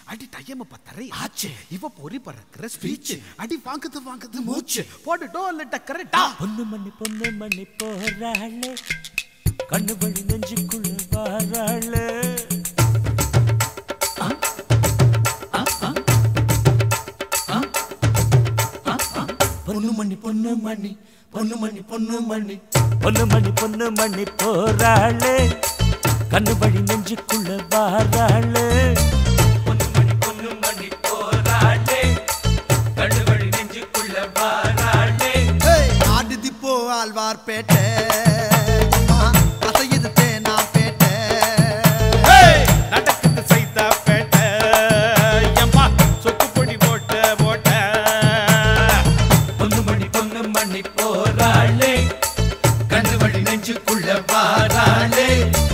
அடி டைம் பத்தரை ஆச்சு இவ பொறி பறக்கிற ஸ்பீச் அடி வாங்குது வாங்குது மூச்சு போட்டுட்டோம் இல்ல டக்கரட்டா பொண்ணு மணி பொண்ணு மணி போறாளே கண்ணு வழி நெஞ்சுக்குள்ள வாராளே பொண்ணு மணி பொண்ணு மணி பொண்ணு மணி பொண்ணு மணி பொண்ணு மணி பொண்ணு மணி போறாளே கண்ணு வழி நெஞ்சுக்குள்ள வாராளே பொண்ணு மணி பொண்ணு மணி போறாளே கண்ணு வழி நெஞ்சுக்குள்ள வாராளே ஆடுதி போ ஆழ்வார்பேட்டை அம்மா, அசையுது தேனாப்பேட்டை நடக்குது சைதா பேட்டை எம்மா சொக்கு பொடி போட்ட போட்ட பொண்ணு மணி பொண்ணு மணி போறாளே கண்ணு வழி நெஞ்சுக்குள்ள வாராளே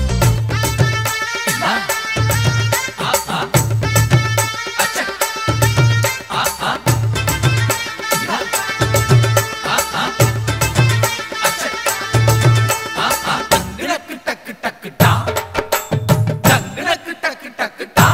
டக்கு டக்கு டக்கு டா டக்கு டக்கு டக்கு டா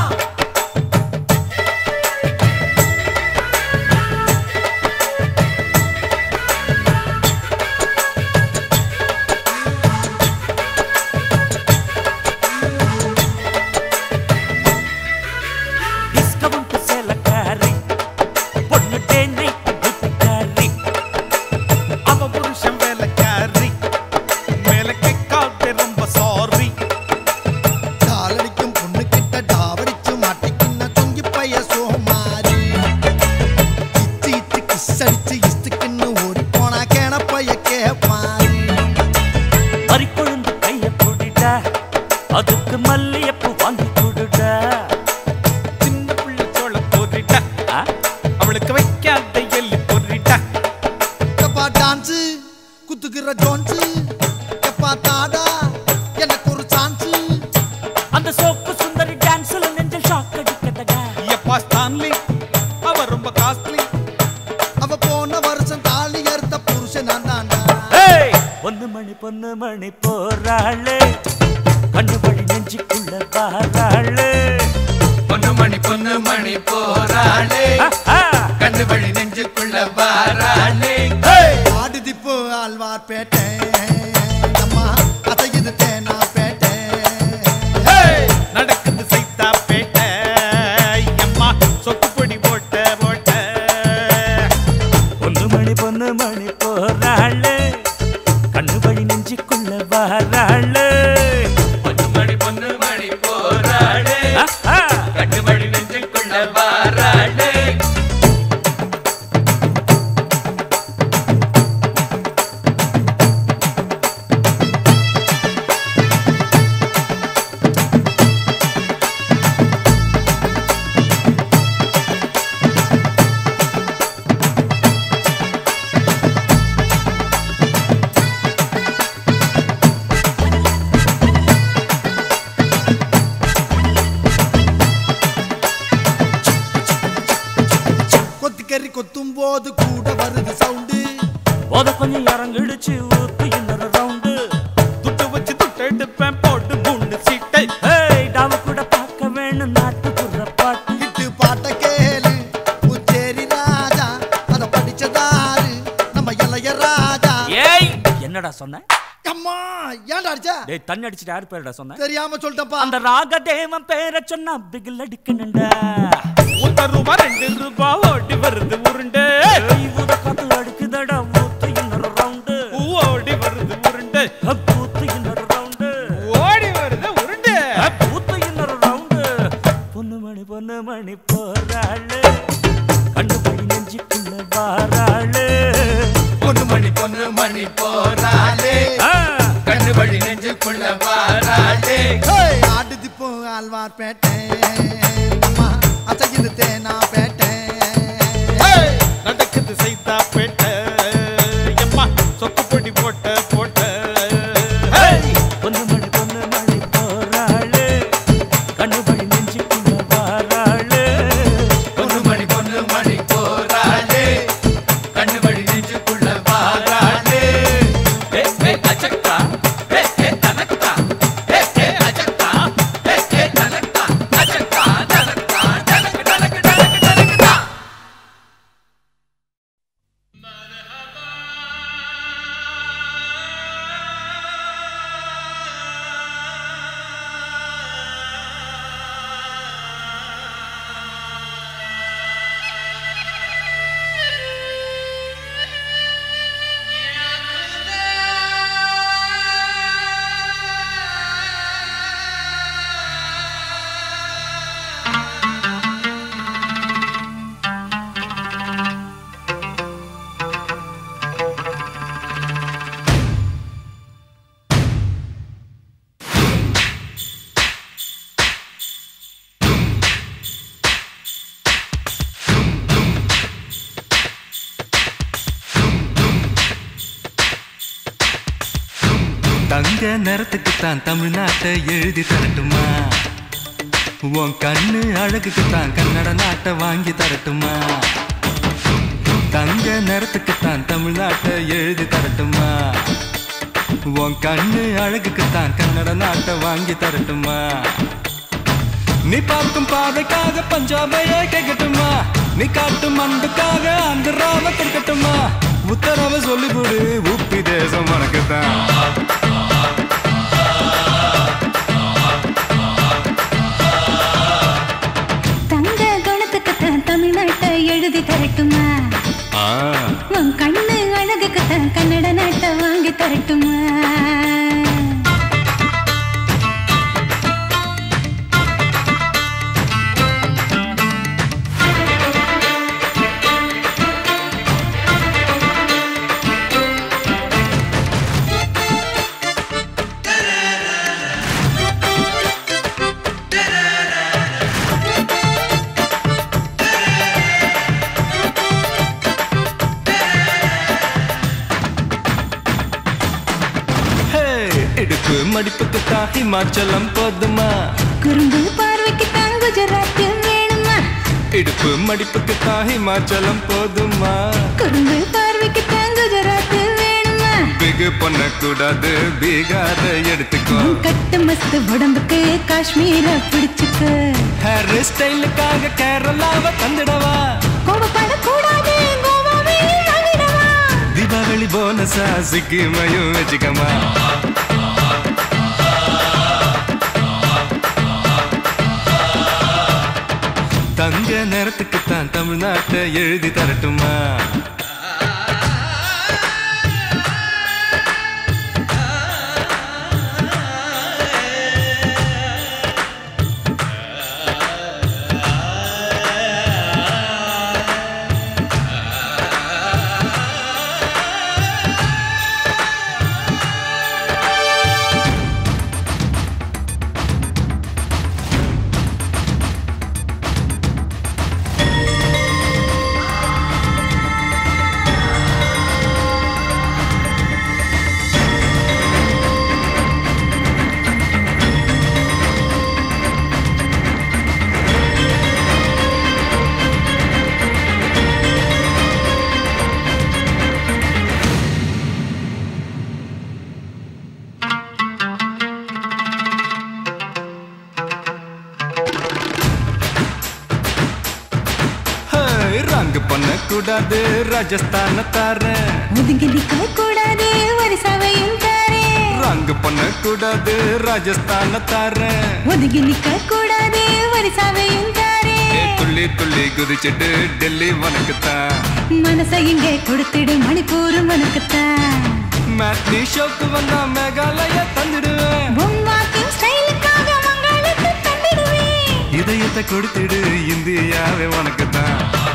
டிஸ்கவுண்ட் சேலக்காரி பொண்ணு தேனை புத்திக்காரி அவ புருஷன் வேலைக்காரி மேல கேட்காத ரொம்ப சாரி காலடிக்கும் பொண்ணு கிட்ட டாவடிச்சு மாட்டிக்கின்ன தொங்கி பைய சோமாரி இச்சு இச்சு கிஸ் அடிச்சு இஸ்துக்குன்னு ஓடி போனா கேன பைய கேப்பாரி மறிக்கொழுந்து கைய புடிடா அதுக்கு மல்லியப்பூ வாங்கி கொடுடா சின்ன புள்ள சோள போரிட்டா ஆ? அவளுக்கு வைக்காத எள்ளி பொறிட்டா எப்பா டான்ஸு குத்துக்கிற ஜோன்ஸு எப்பா தாடா எனக்கு ஒரு சான்ஸு அந்த சோப்பு சுந்தரி டான்ஸ்ல நெஞ்சல் ஷாக் அடிக்கதடா எப்பா ஸ்டான்லி அவ ரொம்ப காஸ்ட்லி அவ போன வருஷம் தாலி அறுத்த புருஷன் நான் தாண்டா ஏய் பொண்ணு மணி பொண்ணு மணி போறாளே கண்ணு வழி நெஞ்சுக்குள்ள வாராளே பொண்ணு மணி பொண்ணு மணி போறாளே ஆஹா! கண்ணு வழி நெஞ்சுக்குள்ள வாராளே ஆடுதி போ ஆழ்வார்பேட்டை அம்மா அசையுது தேனாப்பேட்டை நடக்குது சைத்தா பேட்டை எம்மா சொக்கு பொடி போட்ட போட்ட பொண்ணு மணி பொண்ணு மணி போறாளே கண்ணு வழி நெஞ்சுக்குள்ள வாராளே பொண்ணு மணி பொண்ணு மணி போறாளே ஆஹா! கண்ணு வழி நெஞ்சுக்குள்ள வாராளே கொத்திக்கறி கொத்தும் போது கூட வருது சவுண்டு போத கொஞ்சம் இறங்கிடுச்சு ஊத்து இன்னொரு ரவுண்டு துட்டு வச்சு துட்டு எடுப்பேன் போட்டு குண்டு சீட்டை ஏய் டாவ கூட பார்க்க வேணும் நாட்டுப்புற பாட்டு இட்டு பாட்ட கேளு புச்சேரி ராஜா அத படிச்சதாரு நம்ம இளைய ராஜா ஏய் என்னடா சொன்ன அம்மா ஏன்டா அடிச்ச டேய் தண்ணி அடிச்சிட்டு யார் பேருடா சொன்ன தெரியாம சொல்லிட்டப்பா அந்த ராகதேவன் பேரை சொன்னா பிகில் அடிக்கணும்டா ஒரு ரூபா ரெண்டு ரூபா ஓடி வருது உருண்டு ஏய் ஊத காத்து அடிக்குதடா ஊத்து இன்னொரு ரவுண்டு ஓடி வருது உருண்டு ஊத்து இன்னொரு ரவுண்டு ஓடி வருது உருண்டு ஊத்து இன்னொரு ரவுண்டு பொண்ணு மணி பொண்ணு மணி போறாளு கண்டு போய் நெஞ்சுக்குள்ள வாராளு பொண்ணு மணி பொண்ணு மணி போறாளே ஆ, கண்ணு வழி நெஞ்சுக்குள்ள வாராளே ஏய், ஆடுதி போ ஆழ்வார்பேட்டை அம்மா அசையுது தேனாப்பேட்டை நடக்குது சைத்தா பேட்டை எம்மா சொக்கு பொடி போட்ட போட்ட பொண்ணு மணி பொண்ணு மணி போறாளு கண்டு போய் நெஞ்சுக்குள்ள வாராளு பொண்ணு மணி பொண்ணு மணி போறாளே கண்ணு வழி நெஞ்சுக்குள்ள வாராளே ஏ ஏ அச்சக்கா ஏ ஏ தனக்கா ஏ ஏ அச்சக்கா ஏ ஏ தனக்கா அச்சக்கா தனக்கா தனக்கா தங்க நிறத்துக்கு தான் தமிழ்நாட்டை எழுதி தரட்டுமா உன் கண்ணு அழகுக்கு தான் கன்னட நாட்டை வாங்கி தரட்டுமா தங்க நிறத்துக்கு தான் தமிழ்நாட்டை எழுதி தரட்டுமா உன் கண்ணு அழகுக்கு தான் கன்னட நாட்டை வாங்கி தரட்டுமா நீ பார்க்கும் பாதைக்காக பஞ்சாபையே கேட்கட்டுமா நீ காட்டும் அன்புக்காக ஆந்திராவை கொடுக்கட்டுமா உத்தரவை சொல்லிவிடு உப்பி தேசம் உனக்குத்தான் தங்க குணத்துக்கு தான் தமிழ்நாட்டை எழுதி தரட்டுமா ஆ, உன் கண்ணு அழகுக்கு தான் கன்னட நாட்டை வாங்கி தரட்டுமா ஹே, இடுப்பு மடிப்புக்கு தான் ஹிமாச்சலம் போதுமா குறும்பு பார்வைக்கு தான் குஜராத் வேணுமா இடுப்பு மடிப்புக்கு தான் ஹிமாச்சலம் போதுமா குறும்பு பார்வைக்கு தான் குஜராத் வேணுமா பிகு பண்ணக்கூடாது பீகார எடுத்துக்கோ உன் கட்டு மஸ்து உடம்புக்கு காஷ்மீர பிடிச்சுக்க ஹேர் ஸ்டைலுக்காக கேரளாவை தந்துடவா கோபப்படக்கூடாது கோவாவே வாங்கிடவா தீபாவளி போனஸா சிக்கிமையும் வச்சுக்கமா தங்க நேரத்துக்கு தான் தமிழ்நாட்டை எழுதி தரட்டுமா ஹே, ரங்கு பண்ணக்கூடாது ராஜஸ்தான தாரேன் ஒதுங்கி நிக்க கூடாது வரிசவையும் தாரே ரங்கு பண்ணக்கூடாது ராஜஸ்தான தாரேன் ஒதுங்கி நிக்க கூடாது வரிசவையும் தாரே ஏ, துள்ளி துள்ளி குதிச்சிட்டு டெல்லி உனக்குத்தான் மனசை இங்கே கொடுத்துடு மணிப்பூர் மனுக்குத்தான் மேட்னி ஷோக்கு வந்தா மேகாலய தந்துடுவேன் உன் வாக்கிங் ஸ்டைலுக்காக மங்களுக்கு தந்திடுவேன் இதயத்தை கொடுத்துடு இந்தியாவே உனக்குத்தான்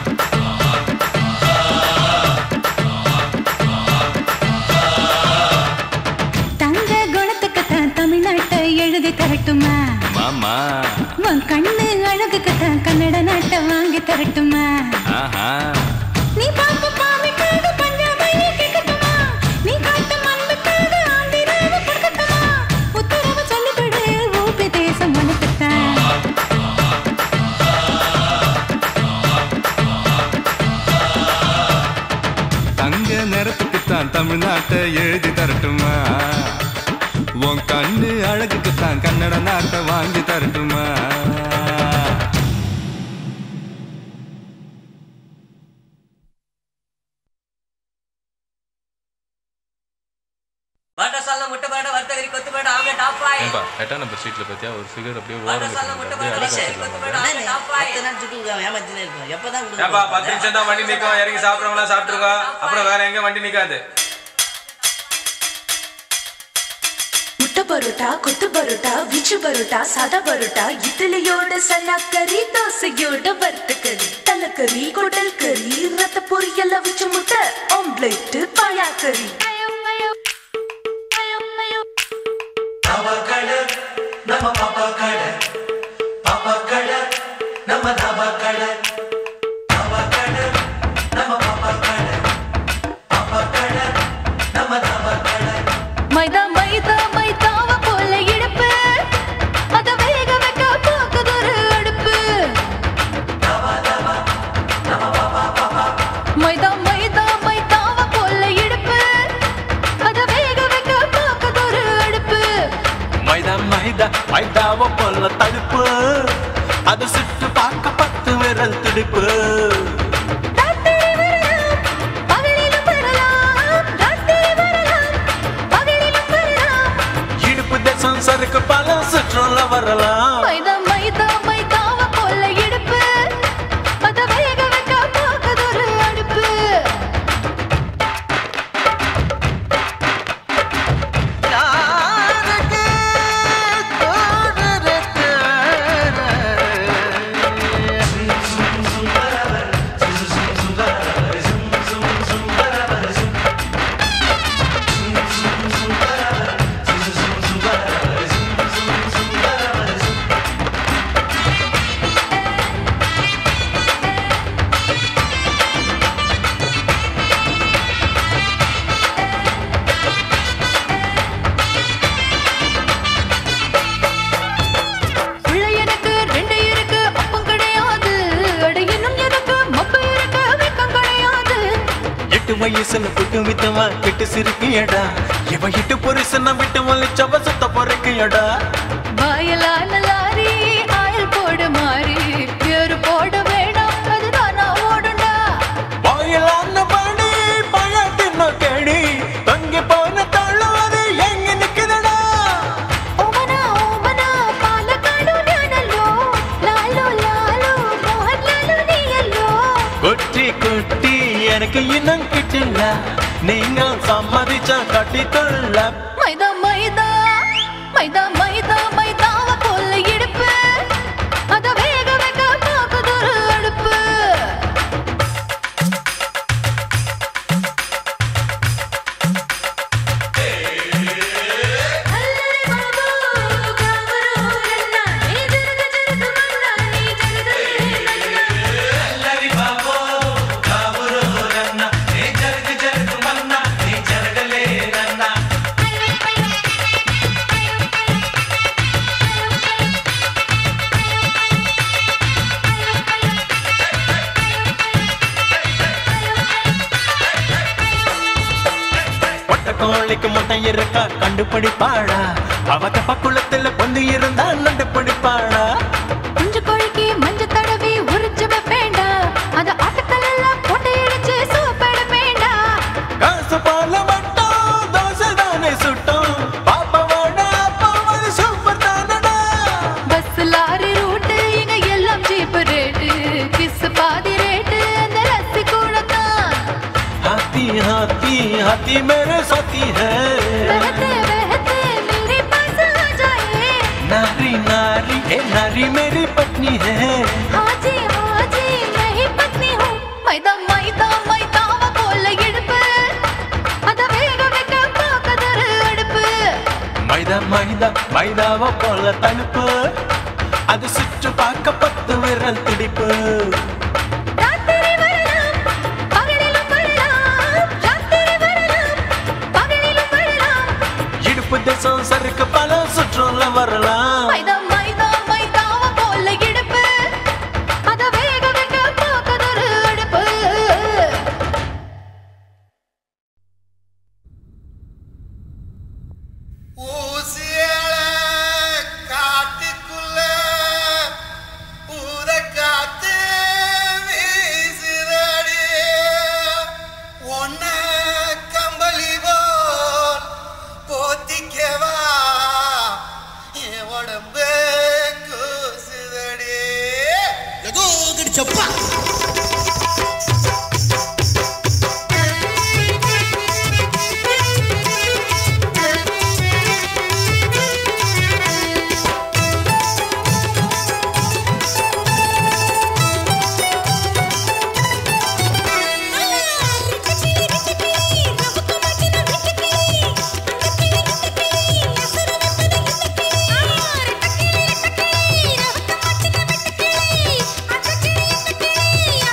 தங்க குணத்துக்கு தான் தமிழ்நாட்டை எழுதி தரட்டுமா மாமா உன் கண்ணு அழகுக்கு தான் கன்னட நாட்டை வாங்கி தரட்டுமா ஆஹா நீ பார்க்கும் பாவைக்காக பஞ்சாபையே கேட்கட்டுமா நீ காட்டும் அன்புக்காக ஆந்திராவை கொடுக்கட்டுமா உத்தரவு சொல்லிவிடு ஊபி தேசம் உனக்குத்தான் தங்க நேரத்துக்கு தான் தமிழ்நாட்டை எழுதி தரட்டுமா உன் கண்ணு அழகுக்கு தான் கன்னட நாட்டை வாங்கி தரட்டுமா பாட்டசாலை முட்டை பாட வர்த்தகரி கொத்து பாட ஆம்லெட் ஆஃப் ஆயில் ஏன்பா எட்டாம் நம்பர் சீட்ல பாத்தியா ஒரு ஃபிகர் அப்படியே ஓரம் பாட்டசாலை முட்டை பாட அப்படியே வர்த்தகரி கொத்து பாட ஆம்லெட் ஆஃப் ஆயில் ஏப்பா பத்து நிமிஷம் தான் வண்டி நிக்கும் இறங்கி சாப்பிடுறவங்களா சாப்பிட்டுருங்க அப்புறம் வேற எங்க வண்டி நிக்காது முட்டை பரோட்டா கொத்து பரோட்டா விச்சு பரோட்டா சாதா பரோட்டா இட்லியோட சன்னாக்கறி தோசையோட வறுத்துக்கறி தலைக்கறி குடல் கறி ரத்த பொரியல் அவிச்ச முட்டை ஆம்லெட் பாயாக்கறி மைதா மைதா மைதா அது சுற்று பார்க்க பத்து விரல் துடிப்பு ராத்திரி வரலாம் பகலிலும் வரலாம் ராத்திரி வரலாம் பகலிலும் வரலாம் இடுப்பு தேசம் சறுக்கு பல சுற்றுல வரலாம் மைதா மைதா மைதாவ போல இடுப்பு அத வேக வைக்க போகுதொரு அடுப்பு உள்ள எனக்கு ரெண்டு இருக்கு அப்பம் கிடையாது அட இன்னும் எனக்கு மப்பு இருக்கு வெக்கம் கிடையாது எட்டு வயசுல புட்டு வித்தவா கெட்டு சிரிக்கியடா இவ இட்டு புருஷன விட்டு வலிச்சவ சுத்த பொறுக்கியடா வாயலான லாரி ஆயில் போட மாறி பேரு போட வேணாம் அதுதான் நான் ஓடுண்டா வாயிலான படி பழத்தின கேடி தங்கி போன தள்ளுவது எங்க நிக்குதடா ஓமனா ஓமனா பாலக்காடு ஞானல்லோ லாலோ லாலோ மோகன்லாலு நீயல்லோ குட்டி குட்டி எனக்கு இன்னும் கிட்டில்ல நீங்க சம்மதிச்சா கட்டிக்கொள்ள மைதா மைதா மைதா மைதா மைதாவ போல இடுப்பு அத வேக வைக்க போகுதொரு அடுப்பு ஒட்ட கோழிக்கு முட்டை இருக்கா கண்டுபிடிப்பாளா அவ பக்குளத்துல பொந்து இருந்தா நண்டுபிடிப்பாளா குஞ்சு கோழிக்கு மஞ்சள் தடவி உரிச்சு வைப்பேண்டா அத ஆட்டுக்கல்ல போட்டு இடிச்சு சூப்பட வேண்டா காசு போல மட்டும் தோசை தானே சுட்டும் பாப்பாவோட அப்பாவது சூப்பர் தானடா பஸ் லாரி ரூட்டு இங்க எல்லாம் ஜீப் ரேட்டு கிஸ் பாதி ரேட்டு அந்த ரசி கூட தான் हाथी हाथी हाथी मेरे साथी है बहते बहते मेरे पास आ जाए नारी नारी ए नारी मेरी पत्नी है हाजी हाजी मैं ही पत्नी हूँ मैदा मैदा मैदाவ போல இடுப்பு அத வேக வைக்க போகுதொரு அடுப்பு மைதா மைதா மைதாவ போல தடுப்பு அது சுற்று பார்க்க பத்து விரல் துடிப்பு ராத்திரி வரலாம் பகலிலும் வரலாம் ராத்திரி வரலாம் பகலிலும் வரலாம் இடுப்பு தேசம் சறுக்கு பல சுற்றுல வரலாம் மைதா மைதா மைதாவ போல இடுப்பு அத வேக வைக்க போகுதொரு அடுப்பு ஊசியல காட்டுக்குள்ள ஊத காத்து வீசுதடி ஒன்ன கம்பளி போல் போத்திக்கவா என் உடம்பு கூசுதடி ஏதோ கிடைச்சப்பா ஆ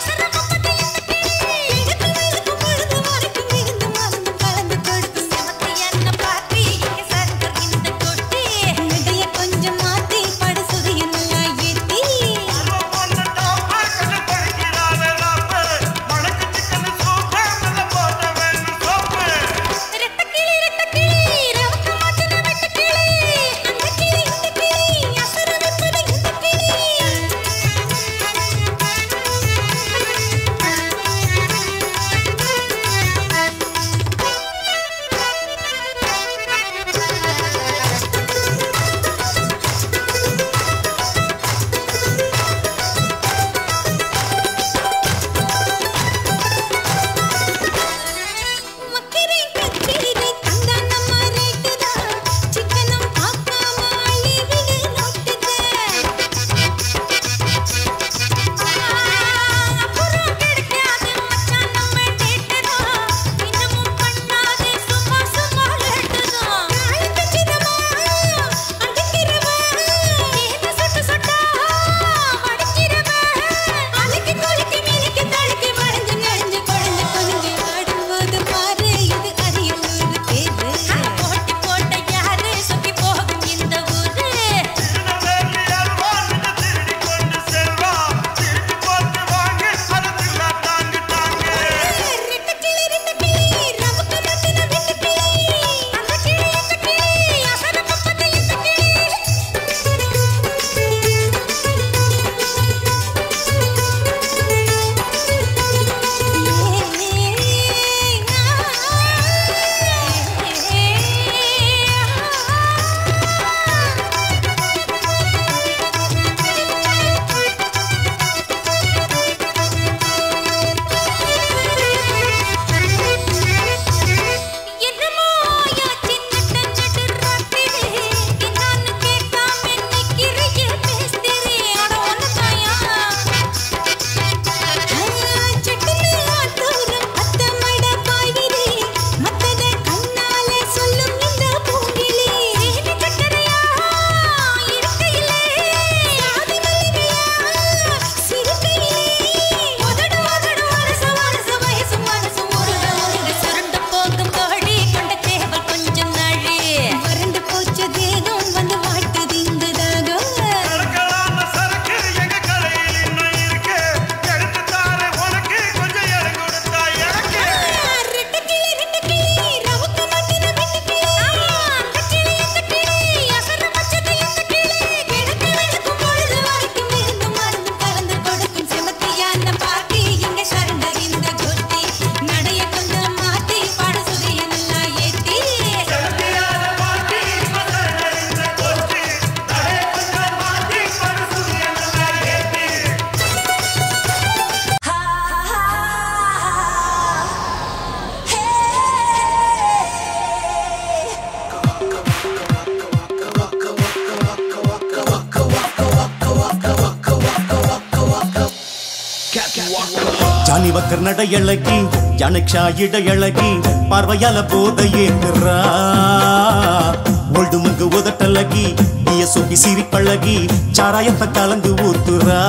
ಜಾನಿ ವಕ್ಕರ್ ನಡೆಯಳಗಿ ಜಾನಕ್ಷ ಇಡೆಯಳಗಿ ಪಾರ್ವಯಾಲ ಬೋದ ಏಕರಾ ஒல்டு மங்கு உதட்டழகி நீய சொப்பி சிரி பழகி சாராயத்த கலந்து ஊத்துறா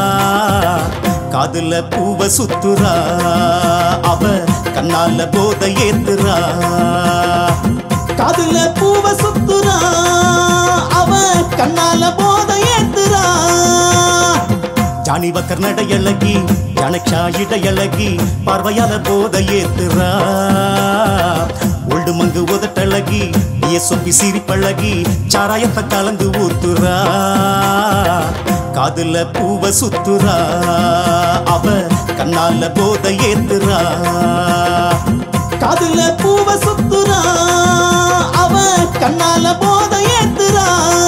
காதுல பூவ சுத்துறா அவ கண்ணால போத ஏத்துறா காதுல பூவ சுத்துறா அவ கண்ணால போத ஏத்துறா ஜானி வக்கர் நடையழகி ஜனக்ஷா இடையழகி பார்வையால போத ஏத்துறா ஒல்டு மங்கு உதட்டழகி நீய சொப்பி சிரிப்பழகி சாராயத்தை கலந்து ஊத்துறா காதுல பூவ சுத்துறா அவ கண்ணால போத ஏத்துறா காதுல பூவ சுத்துறா அவ கண்ணால போத ஏத்துறா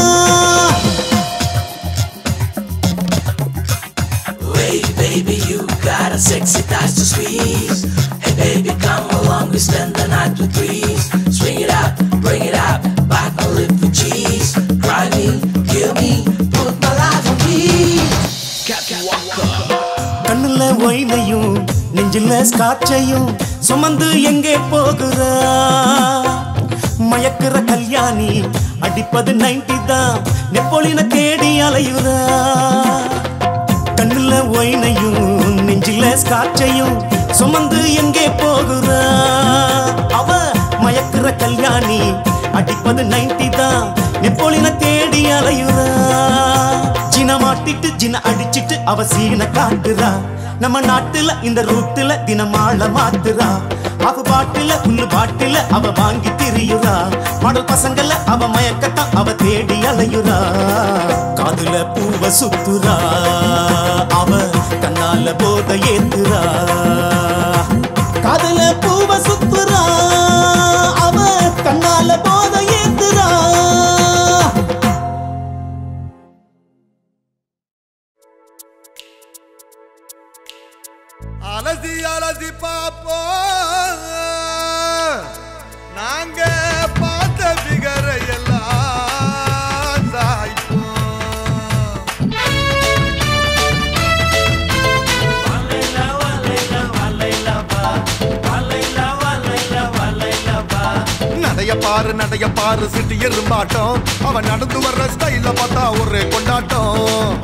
Hey baby, you got a sexy thighs to squeeze. Hey baby, come along, we spend the night with threes. Swing it up, bring it up, back my lip for cheese. Cry me, kill me, put my life on peace. Captain Walker. கண்ணுல ஒயினையும் நெஞ்சில ஸ்காட்சையும் சுமந்து எங்கே போகிறா மயக்குற கல்யாணி அடிப்பது ninety தான் நெப்போலின தேடி அலையுறா கண்ணுல ஒயினையும் நெஞ்சில ஸ்காட்சையும் சுமந்து எங்கே போகிறா அவ மயக்குற கல்யாணி அடிப்பது நைன்டி தான் நெப்போலின தேடி அலையுறா ஜின மாட்டிட்டு ஜின அடிச்சிட்டு அவ சீன காட்டுறா நம்ம நாட்டுல இந்த ரூட்டுல தினமாள மாத்துறா அவ பாட்டுல புல்லு பாட்டுல அவ வாங்கி திரியுறா மாடல் பசங்கள அவ மயக்கத்தான் அவ தேடி அலையுறா காதுல பூவ சுத்துறா அவ கண்ணால போத ஏத்துறா காதுல பூவ சுத்துறா அவ கண்ணால போத ஏத்துறா அலசி அலசி பாப்போம் நாங்க பார்த்த பிகரை எல்லாம் சாய்ப்போம் நடைய பாரு நடைய பாரு சிட்டி எறும்பாட்டம் அவன் நடந்து வர்ற ஸ்டைல பார்த்தா ஒரே கொண்டாட்டம்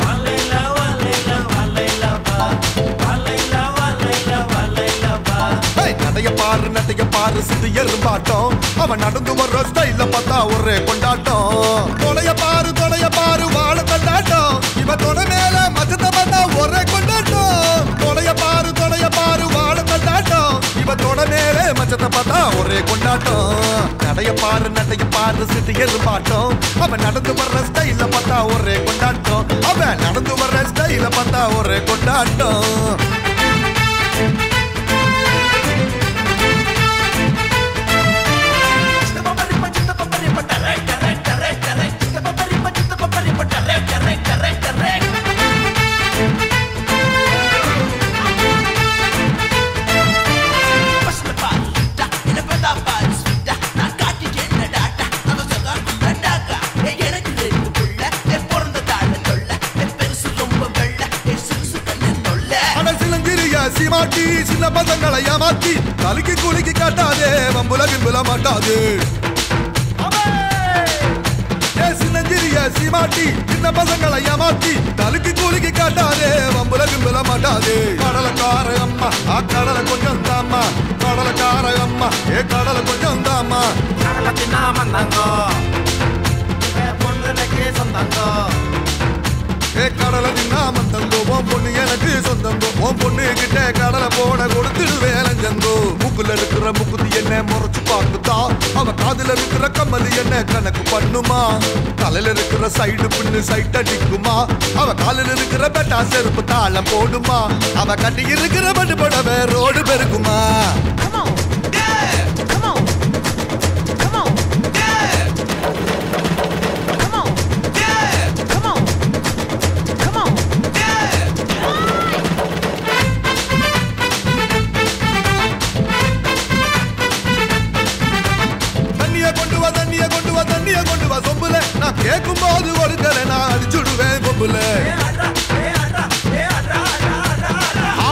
ஹேய், நடைய பாரு நடைய பாரு சிட்டு எறும்பாட்டம் அவன் நடந்து வர்ற ஸ்டைல பார்த்தா ஒரே கொண்டாட்டம் தொலைய பாரு தொலைய பாரு வாழ கொண்டாட்டம் இவ தொலை மேல மச்சத்தை பார்த்தா ஒரே கொண்டாட்டம் தொலைய பாரு தொலைய பாரு வாழ கொண்டாட்டம் இவ தொலை மேல மச்சத்தை பார்த்தா ஒரே கொண்டாட்டம் நடைய பாரு நடைய பாரு சிட்டு எறும்பாட்டம் அவன் நடந்து வர்ற ஸ்டைல பார்த்தா ஒரே கொண்டாட்டம் அவன் நடந்து வர்ற ஸ்டைல பார்த்தா ஒரே கொண்டாட்டம் அட சிலங்கிரிய சீமாட்டி சின்ன பசங்களை ஏமாத்தி கலுக்கி குலுக்கி காட்டாதே வம்புல கிம்புல மாட்டாது ஏ சின்னஞ்சிரிய சீமாட்டி சின்ன பசங்களை ஏமாத்தி தலுக்கி குலுக்கி காட்டாதே வம்புல கிம்புல மாட்டாது கடலக்கார அம்மா ஆ கடலை கொஞ்சம் தாம்மா கடலக்கார அம்மா ஏ கடலை கொஞ்சம் தாம்மா கடலை தின்னாம பொண்ணுக்கு சொந்தங்கோ ஏ கடலை தின்னாம தங்கோ உன் பொண்ணு எனக்கு சொந்தங்கோ உன் பொண்ணு கிட்ட கடலை போட கொடுத்துடு வேலஞ்சங்கோ மூக்குல இருக்கிற முக்குதி என்ன முறைச்சு பார்க்குதா அவ காதுல இருக்கிற கம்மலி என்ன கணக்கு பண்ணுமா தலையில இருக்கிற சைடு பின்னு சைட் அடிக்குமா அவ காலில் இருக்கிற பெட்டா செருப்பு தாளம் போடுமா அவ கட்டி இருக்கிற பட்டு படவே ரோடு பெருக்குமா தண்ணிய கொண்டு வா தண்ணிய கொண்டு வா தண்ணிய கொண்டு வா சொம்புல நான் கேட்கும் போது கொடுக்கல நான் அடிச்சுடுவேன் கொம்புல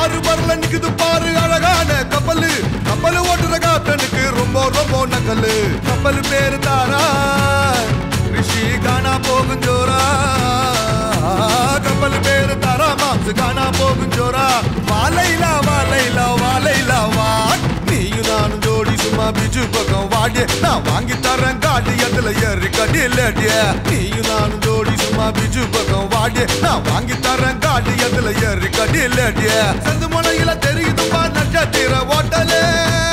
லோக்கலு கப்பல் பேரு தாரா ரிஷி காணா போகும் ஜோரா கப்பல் பேரு தாரா மாம்சு காணா போகும் ஜோரா வாலைலா வாலைலா வாலைலா வா நீயும் நானும் ஜோடி சும்மா பிஜு பக்கம் வாடிய நான் வாங்கி தரேன் காடி அதுல ஏறி கடி லேடிய நீயும் நானும் ஜோடி சும்மா பிஜு பக்கம் வாடிய நான் வாங்கி தரேன் காடி அதுல ஏறி கடி லேடிய சந்து முனையில தெரியுதுப்பா நட்சத்திர ஓட்டலே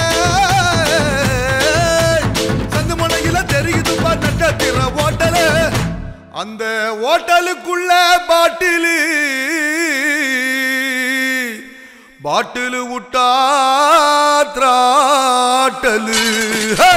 சந்து முனையில தெரியுதுப்பா நட்சத்திர ஓட்டலே அந்த ஓட்டலுக்குள்ள பாட்டிலு பாட்டிலு விட்டா திராட்டலு ஹே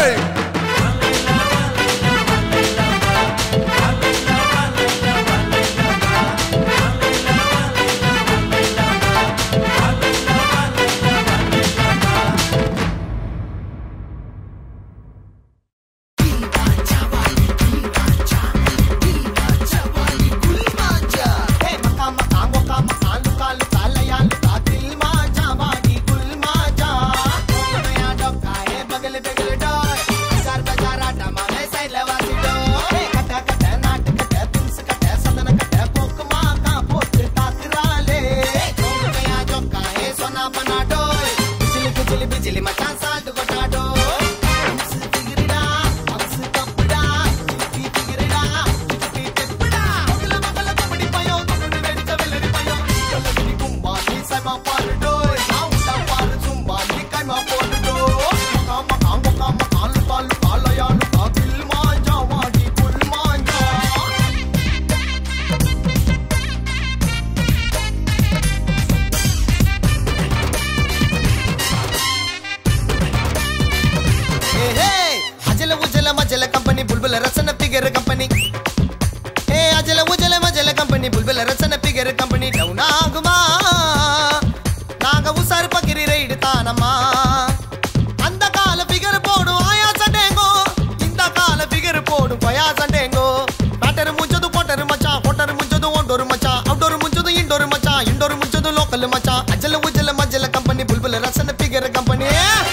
बिजली मचान साल्ट बटाडो फिगरिडा अवस कपड़ा ती फिगरिडा ती टेपड़ा मगला मगला कबड्डी पयो तुनु वेडिचा वेलरी पयो कलगिनी कुंबा नी सामा पारडो नाउ सा पार जुंबा नी कामा पोरडो कामा कामा कामा काल पाल पालयानु काबिल मांजा वाडी कुल मांजा అజల ఉజల మజల కంపెనీ బుల్బుల రసన ఫిగర్ కంపెనీ ఏ అజల ఉజల మజల కంపెనీ బుల్బుల రసన ఫిగర్ కంపెనీ డౌన్ ఆగుమా நாங்க உசாரு பகிரி ரைடு தானம்மா அந்த கால ஃபிகர் போடும் ஆயா சண்டேங்கோ இந்த கால ஃபிகர் போடும் பயா சண்டேங்கோ பேட்டர் முஞ்சது போட்டரு மச்சான் போட்டரு முஞ்சது ஒண்டோரு மச்சான் அவுட்டோரு முஞ்சது இண்டோரு மச்சான் இண்டோரு முஞ்சது லோக்கல் மச்சான் அஜல உஜல மஜல கம்பெனி புல்புல ரசன ஃபிகர் கம்பெனி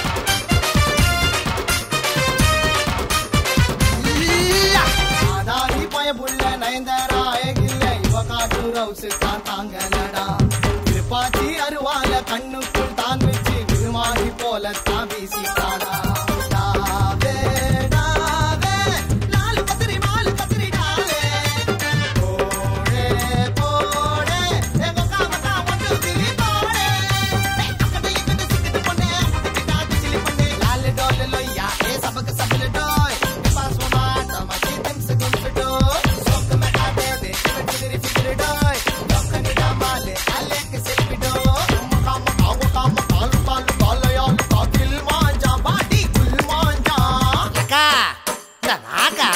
ஆதாரி பயபுள்ள நயன்தாராய கில்ல இவ காட்டு ரவுசு தான் தாங்கலடா திருப்பாச்சி அருவால கண்ணுக்குள் தான் வச்சு விருமாடி போல தான் வீசிட்டாடா டாவே, டாவே, நாலு கத்திரி, நாலு கத்திரி டாவே. போடே, போடே, எங்க காமத்தா ஒன்று திரி போடே. அக்கட்டு இக்கட்டு சிக்கிட்டு பொண்ணே, அக்கட்டுக்கிட்டா கிச்சிலி பொண்ணே. லாலு டோலு லொய்யா, ஏ சபக்கு சபலு டோய். பாஸ் மாட்டா, மச்சி திம்சு திம்சு டோய். சோக்கு மெட்டா தேவே, இவன் திரி ஃபிகிரு டோய். லோக்கனி டாமாலே, அலேக்கு செல்ஃபி டோய். உம்ம காம காம காம காலு காலு காலையாலு காக்கில் மாஞ்சா, பாடி குல் மாஞ்சா. அக்கா, இந்த வாக்கா.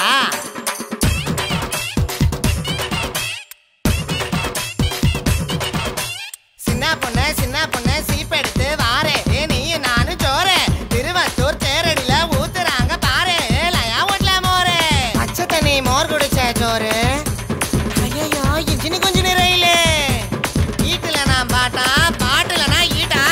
சின்ன பொண்ணு சின்ன பொண்ணு சீப் எடுத்து வாரே ஏ நீ நானு ஜோரே திருவத்தூர் தேரடியில ஊத்துறாங்க பாரு லயா வீட்ல மோரு பச்சை தண்ணி மோர் குடிச்ச ஜோரு ஐயோ இன்ஜினி கொஞ்சம் ரயிலு ஈட்டுல நான் பாட்டா பாட்டுல நான் ஈட்டா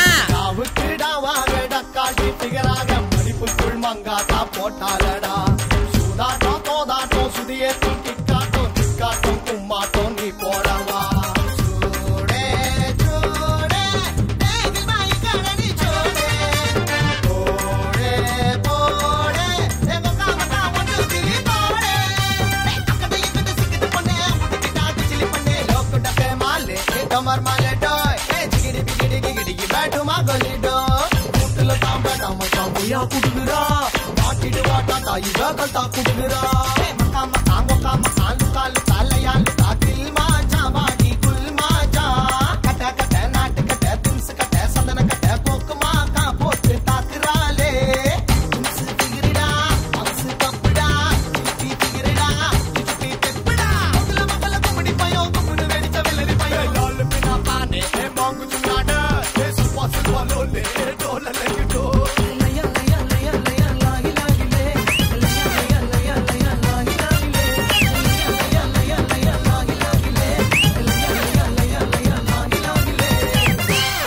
மங்காத்தா போட்டாலடா சூதாட்டம் தோதாட்டம் சுதியே கிக்காட்டம் கிக்காட்டம் கும்மாட்டம் நீ போடவா சூடே சூடே தேகில் மாய் கடனி சூடே போடே போடே எங்க காமத்தா ஒன்று திரி போடே அக்கட இக்கட சிக்கிட்டு பொண்ணே உடுக்கிட்டா கிச்சிலி பொண்ணே லோக்கு டப்பே மாலே டமர் மாலே டோய் ஏ ஜிகிடி பிகிடி கிகிடி பேட்டு மா கொலி டோய் கூட்டுல தாம்ப தாம தாம்பியா குடுகுறா மாட்டிடு வாட்டா தாய் வேகல் தா குடுகுறா மக்கா மக்கா மக்கா மக்காலு காலு காலையாலு காக்கில் மாஜா வாடி குல் மாஜா கட்ட கட்ட நாட்டு கட்ட திம்சு கட்ட சந்தன கட்ட போக்கு மாக்கா போட்டு தாக்குறாளே திம்சு திகிரிடா அவசு கப்புடா தீ திகிரிடா திப்பி தெப்புடா மகள மகள கும்படி பயோ கும்புடு வெடிச்ச வெள்ளரி பயோ லால் பினா பானே ஏ மாங்கு சுனாடா ஏ சுப்பா சுப்பா லோலே டோல லெகிடோ லயா லயா லயா லயா லாகி லாகிலே லயா லயா லயா லயா லாகி லாகிலே லயா லயா லயா லாகி லாகிலே லயா லயா லயா லயா லாகி லாகிலே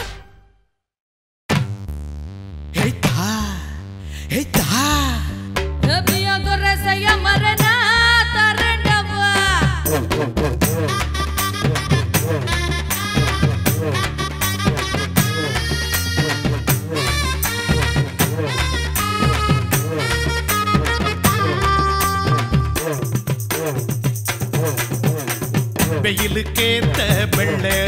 ஹே தா ஹே தா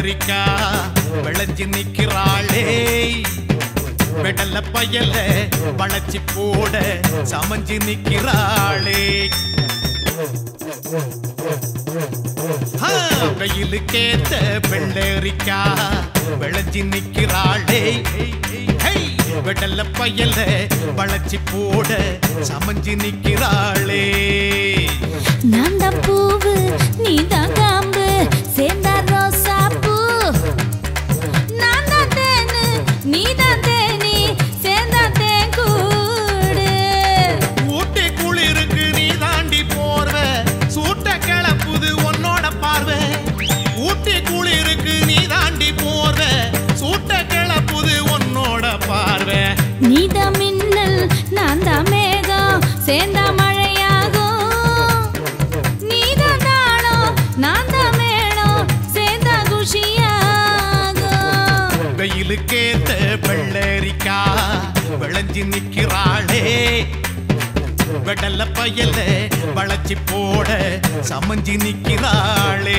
வெள்ளரிக்கா விளைஞ்சு நிக்கிறாளே வெடல பயல வளைச்சி போட சமஞ்சு நிக்கிறாளே ஆ, வெயிலுக்கேத்த வெள்ளரிக்கா விளைஞ்சி நிக்கிறாளே ஹை, வெடல பயல வளைச்சி போட சமஞ்சு நிக்கிறாளே நான் தான் பூவு நீ தான் காம்பு சேர்ந்தா ரோசா பூ நான் தான் தேனு நீ தான் தேனி சேர்ந்தா தேன் கூடு ஊட்டி குளிருக்கு நீ தாண்டி போர்வ சூட்ட கிளப்புது உன்னோட பார்வை ஊட்டி குளிருக்கு நீ தாண்டி போர்வ சூட்ட கிளப்புது உன்னோட பார்வை நீ தான் மின்னல் நான் தான் மேகம் சேர்ந்தா மழையாகும் நீ தான் தாளம் நான் தான் மேளம் சேர்ந்தா குஷியாகும் வெயிலுக்கேத்த வெள்ளரிக்கா விளைஞ்சு நிக்கிறாளே வெடல பயல வளைச்சி போட சமஞ்சி நிக்கிறாளே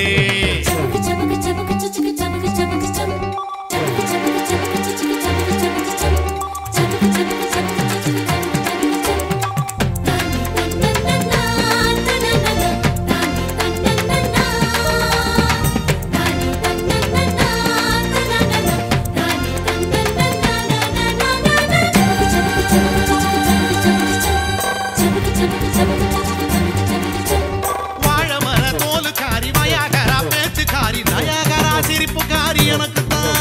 வாழமர தோலுக்காரி வயாகரா பேச்சுக்காரி நயாகரா சிரிப்புக்காரி எனக்கு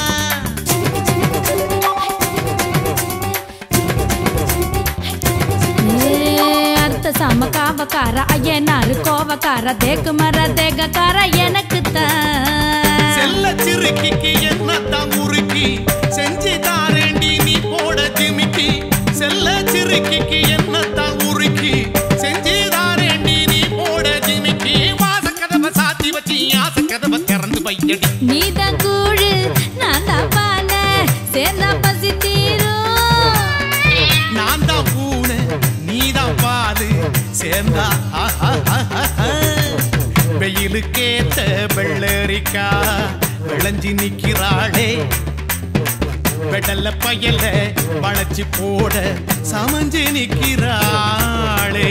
அர்த்த சாம காவக்கார ஐயனாரு கோவக்கார தேக்கு மர தேகக்கார எனக்கு தான் செல்ல சிறுக்கிக்கு என்னத்தான் முறுக்கி செஞ்சு தாரேண்டி நீ போட ஜிமிக்கி செல்ல சிறுக்கிக்கு என்னத்தான் உருக்கி செஞ்சு தாரேண்டி நீ போட ஜிமிக்கி வாச கதவை சாத்தி வச்சு ஆச கதவை திறந்து வையடி நீதான் கூழு நான் தான் பால சேர்ந்தா பசி தீரும் நான் தான் பூனை நீதான் பாலு சேர்ந்தா ஆஹாஹாஹா. வெயிலுக்கேத்த வெள்ளரிக்கா விளைஞ்சி நிக்கிறாளே வெடல்ல பயல வளைச்சு போட சமஞ்சு நிக்கிறாளே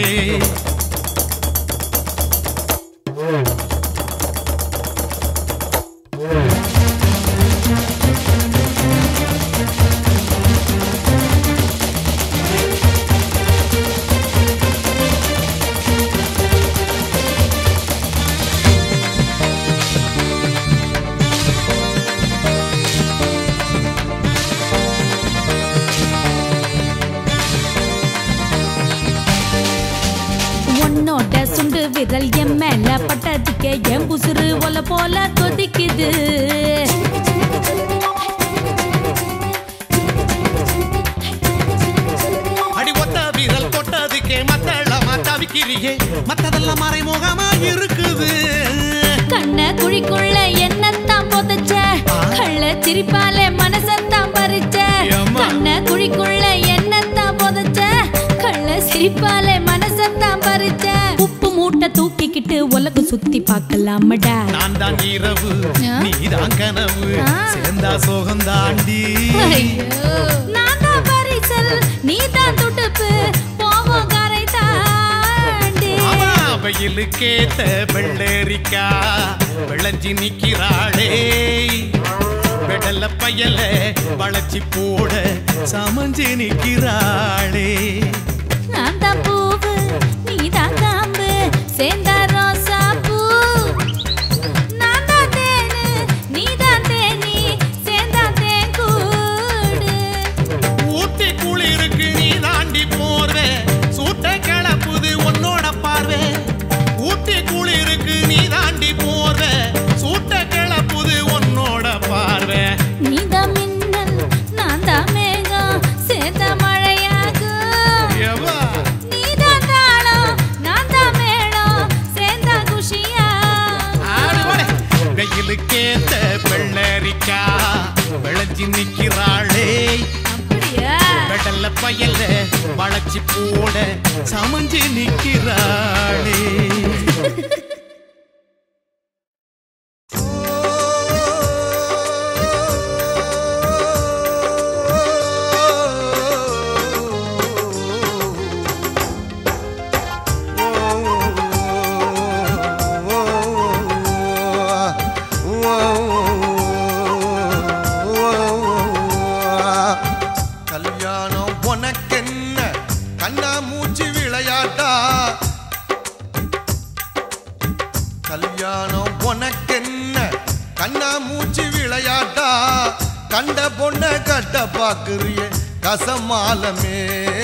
உன்னோட சுண்டு விரல் என் மேல பட்டதுக்கே என் புசுறு ஒல போல கொதிக்குது அடி ஒத்த வீரல் தொட்டதுக்கே மத்தளமா தவிக்கிறியே மத்ததெல்லாம் மறைமுகமா இருக்குது கண்ண குழிக்குள்ள என்னத்தான் புதைச்ச கள்ள சிரிப்பாலே மனசத்தான் பறிச்ச கண்ண குழிக்குள்ள என்னத்தான் புதைச்ச கள்ள சிரிப்பாலே மனசத்தான் பறிச்ச உப்பு மூட்டை தூக்கிக்கிட்டு உலகம் சுத்தி பார்க்கலாமடா நான் தான் இரவு நீதான் கனவு ஆ. சேர்ந்தா சோகம் தாண்டி நான் தான் பரிசல் நீ தான் துடுப்பு போவோம் கரை தாண்டி ஆமா வெயிலுக்கேத்த வெள்ளரிக்கா விளைஞ்சி நிக்கிறாளே வெடல பயல வளைச்சி போட சமஞ்சு நிக்கிறாளே நான் தான் பூவு நீ தான் காம்பு சேர்ந்தா ரோசா பூ நான் தான் தேனு நீ தான் தேனி சேர்ந்தா தேன் கூடு ஊட்டி குளிருக்கு நீ தாண்டி போர்வே சூட்ட கிளப்புது உன்னோட பார்வை ஊட்டி குளிருக்கு நீ தாண்டி போர்வே சூட்ட கிளப்புது உன்னோட பார்வை நீ தான் மின்னல் நான் தான் மேகம் சேர்ந்தா மழையாகும் எவ்வா நீ தான் தாளம் நான் தான் மேளம் சேர்ந்தா குஷியாகும் வெயிலுக்கேத்த வெள்ளரிக்கா விளைஞ்சி நிக்கிறாளே வெடல்ல பயல வளைச்சி போட சமஞ்சு நிக்கிறாளே கண்ட பொண்ண கட்ட பாக்குறிய கசமாலமே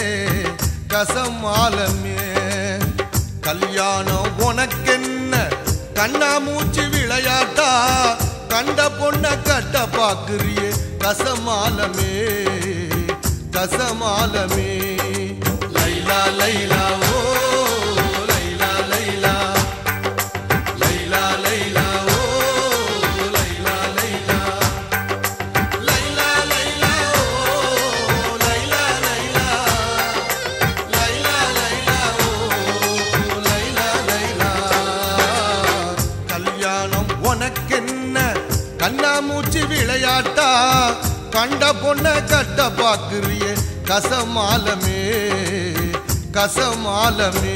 கசமாலமே கல்யாணம் உனக்கென்ன கண்ணா மூச்சு விளையாட்டா கண்ட பொண்ண கட்ட பாக்குறிய கசமாலமே கசமாலமே லைலா லைலா ஓ லைலா லைலா லைலா லைலா ஓ லைலா லைலா லைலா லைலா ஓ லைலா லைலா லைலா லைலா ஓ லைலா லைலா கல்யாணம் உனக்கென்ன கண்ணாமூச்சி விளையாட்டா கண்ட பொண்ண கட்ட பாக்குறியே கசமாலமே கசமாலமே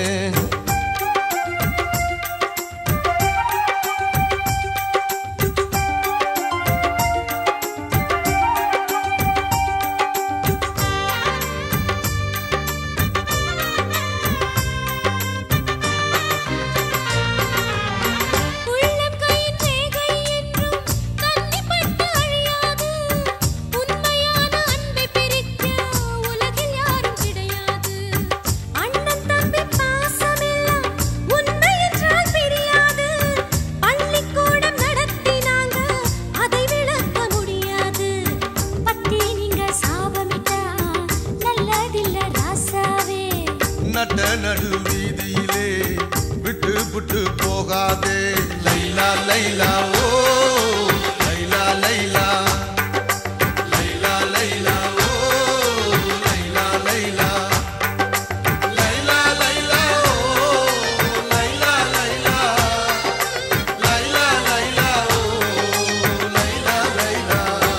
உள்ளம் கையின் ரேகை என்றும் கன்னிப்பட்டு அழியாது உண்மையான அன்பை பிரிக்க உலகில் யாரும் கிடையாது அண்ணன் தம்பி பாசமெல்லாம் உண்மை என்றால் பிரியாது பள்ளிக்கூடம் நடத்தினாங்க அதை விளக்க முடியாது பத்தி நீங்க சாபமிட்டா நல்லதில்ல ராசாவே நட்ட நடு வீதியிலே விட்டு விட்டு போகாதே லைலா லைலா ஓ லைலா லைலா லைலா லைலா ஓ லைலா லைலா லைலா லைலா ஓ லைலா லைலா லைலா லைலா ஓ லைலா லைலா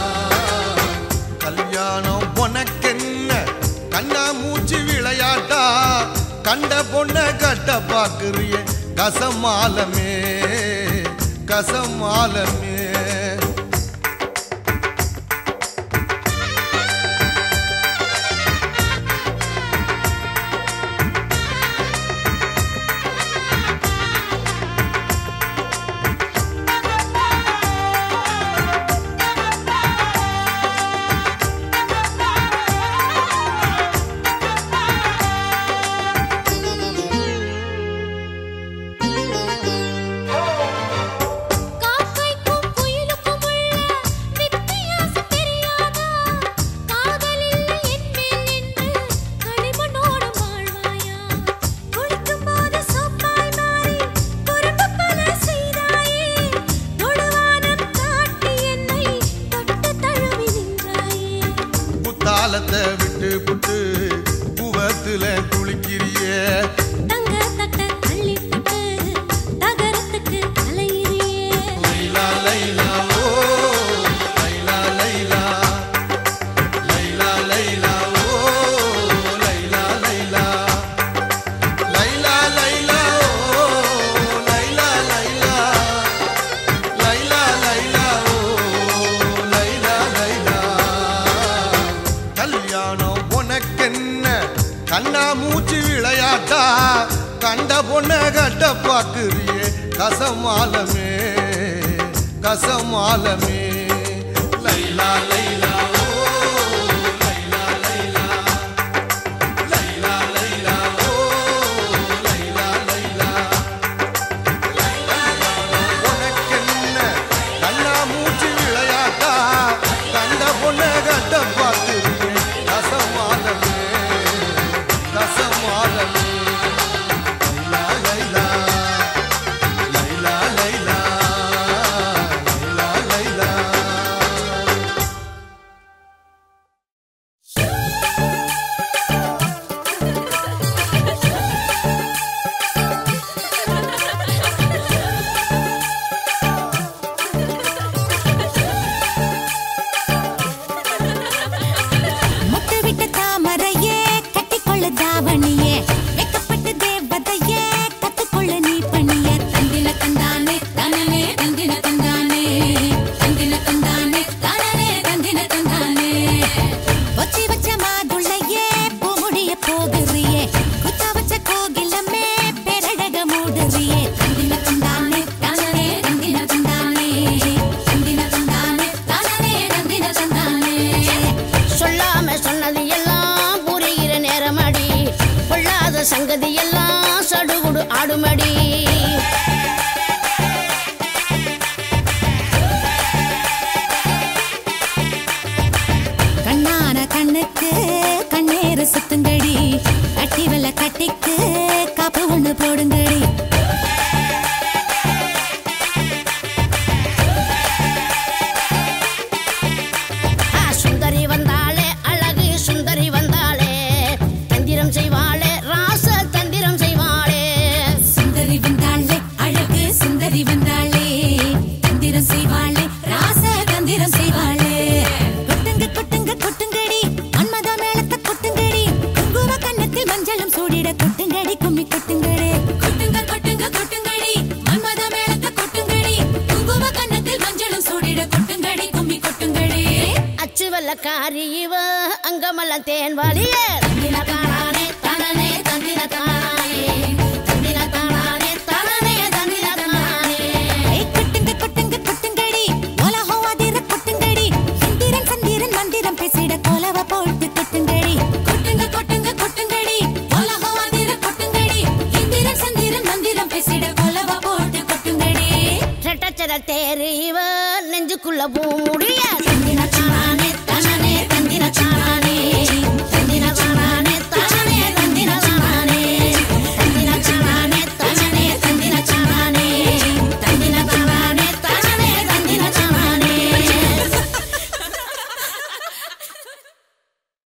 கல்யாணம் உனக்கென்ன கண்ணா மூச்சு விளையாட்டா கண்ட பொண்ண கட்ட பாக்குறிய கசமாலமே கசமாலமே காக்கைக்கும் குயிலுக்கும் உள்ள வித்தியாசம் தெரியாதா காதலில்லை என் மேல் என்று களிமண்ணோடு வாழ்வாயா குளிக்கும் போது சோப்பாய் மாறி குறும்பு பல செய்தாயே தொடுவானம் காட்டி என்னை தொட்டு தழுவி நின்றாயே புத்தாலத்தை விட்டு புட்டு புவத்துல குளிக்கிறியே தங்க தட்ட தள்ளி விட்டு தகரத்துக்கு அலையிறியே லைலா லைலா ஓ லைலா லைலா லைலா லைலா ஓ லைலா லைலா லைலா லைலா ஓ லைலா லைலா லைலா லைலா ஓ லைலா லைலா கல்யாணம் உனக்கென்ன கண்ணா மூச்சு விளையாட்டா கண்ட பொண்ண கட்ட பாக்குறியே கசமாலமே கசமாலமே லைலா லைலா ஓ லைலா லைலா லைலா லைலா ஓ லைலா லைலா உனக்கென்ன கண்ணா மூச்சு விளையாட்டா கண்ட பொண்ண கட்ட பாக்குறியே கசமாலமே கசமாலமே லைலா லைலா லைலா லைலா லைலா லைலா சங்கதி எல்லாம் சடுகுடு ஆடுமடி கண்ணான கண்ணுக்கு கண்ணேறு சுத்துங்கடி கட்டி வெள்ள கட்டிக்கு காப்பு ஒண்ணு போடுங்கடி ஆ, சுந்தரி வந்தாளே அழகு சுந்தரி வந்தாளே தந்திரம் செய்வாளே ராச தந்திரம் செய்வாளே சுந்தரி வந்தாளே அழகு சுந்தரி வந்தாளே தந்திரம் செய்வாளே ராச தந்திரம் செய்வாளே கொட்டுங்க கொட்டுங்க கொட்டுங்கடி மன்மத மேளத்தை கொட்டுங்கடி குங்கும கண்ணத்தில் மஞ்சளும் சூடிட கொட்டுங்கடி கும்மி கொட்டுங்கடி கொட்டுங்க கொட்டுங்க கொட்டுங்கடி மன்மத மேளத்தை கொட்டுங்கடி குங்கும கண்ணத்தில் மஞ்சளும் சூடிட கொட்டுங்கடி கும்மி கொட்டுங்கடி அச்சு வெள்ளக்காரி இவ அங்கமல்ல தேன் வாலியே தந்திர தானே தனனே தந்திர தானா